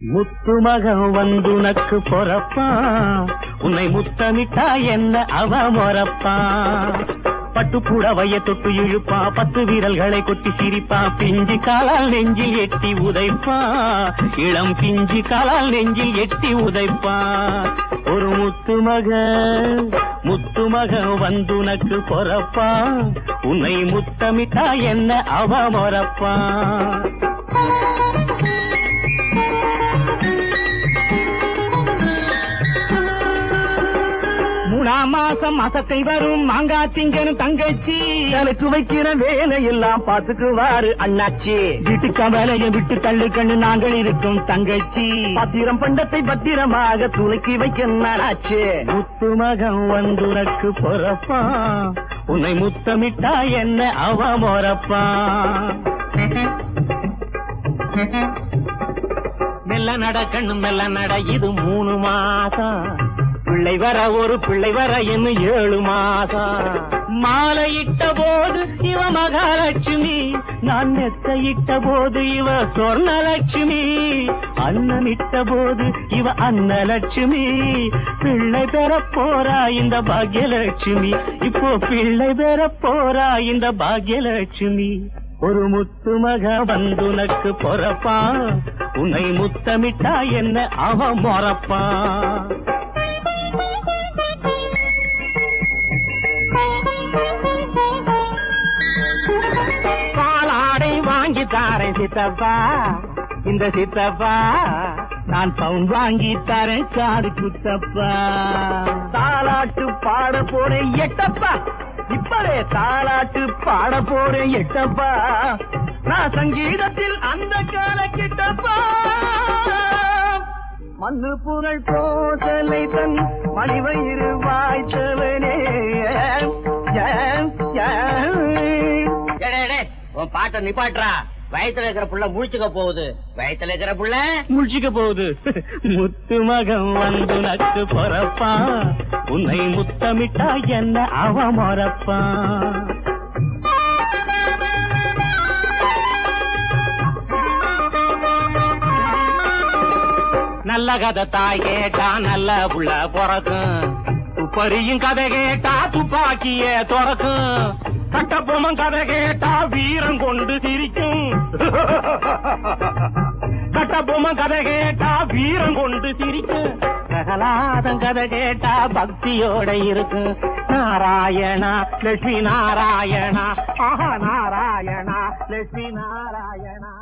முத்து மகன் வந்துனக்கு பொறப்பா உன்னை முத்தமிட்டா என்ன அவ மொறப்பா பட்டு புடவைய தொட்டு இழுப்பா பத்து வீரல்களை கொட்டி சிரிப்பா பிஞ்சு காலால் நெஞ்சில் எட்டி உதைப்பா இளம் பிஞ்சு காலால் நெஞ்சில் எட்டி உதைப்பா ஒரு முத்து மகன் முத்து மகன் வந்துனக்கு பொறப்பா உன்னை முத்தமிட்டா என்ன அவ மொறப்பா மூணாம் மாசம் அசத்தை வரும் மாங்கா திங்கனும் தங்கச்சி எனக்கு வைக்கிற வேலை எல்லாம் பாத்துக்குவாரு அண்ணாச்சி வீட்டுக்கு வேலையை விட்டு தள்ளு கண்ணு நாங்கள் இருக்கும் தங்கச்சி பத்திரம் பண்டத்தை பத்திரமாக துளைக்கி வைக்க நாளாச்சு முத்து மகன் வந்துனக்கு பொறப்பா உன்னை முத்தமிட்டா என்ன அவ மொறப்பா மெல்ல நட கண்ணு மெல்ல நட இது மூணு மாசம் பிள்ளை வர ஒரு பிள்ளை வர இன்னும் ஏழு மாசம் மாலையிட்ட போது இவ மகாலட்சுமி நான் நெத்தையிட்ட போது இவ சொர்ணலட்சுமி அன்னமிட்ட போது இவ அன்னலட்சுமி பிள்ளை பெற போறா இந்த பாக்யலட்சுமி இப்போ பிள்ளை பெற போறா இந்த பாக்யலட்சுமி ஒரு முத்து மக வந்துனக்கு பொறப்பா உன்னை முத்தமிட்டா என்ன அவ மொறப்பா பாலாடை வாங்கி தாரேன் சித்தப்பா இந்த சித்தப்பா நான் பவுன் வாங்கி தரேன் காது குத்தப்பா தாலாட்டு பாட போறேன் எட்டப்பா இப்பவே தாலாட்டு பாட போறேன் எட்டப்பா நான் சங்கீதத்தில் அந்த கால கிட்டப்பா மண்ணு புகழ் கோசலை தன் மணிவயிறு வாய்த்தவனே உன் பாட்டை நிப்பாட்றா வயத்துல இருக்கிற புள்ள முழிச்சுக்க போகுது வயத்துல இருக்கிற புள்ள முழிச்சுக்க போகுது முத்து மகம் வந்து நக்கு பொறப்பா உன்னை முத்தமிட்டா என்ன அவ மொறப்பா நல்ல கதை தாய் கேட்டா நல்ல புள்ள பிறக்கும் துப்பறியும் கதை கேட்டா துப்பாக்கிய துறக்கும் கட்டபொம்மன் கதை கேட்டா வீரம் கொண்டு சிரிக்கும் கட்டபொம்மன் கதை கேட்டா வீரம் கொண்டு சிரிக்கும் பிரகலாதன் கதை கேட்டா பக்தியோட இருக்கும் நாராயணா லட்சுமி நாராயணா ஆஹா நாராயணா லட்சுமி நாராயணா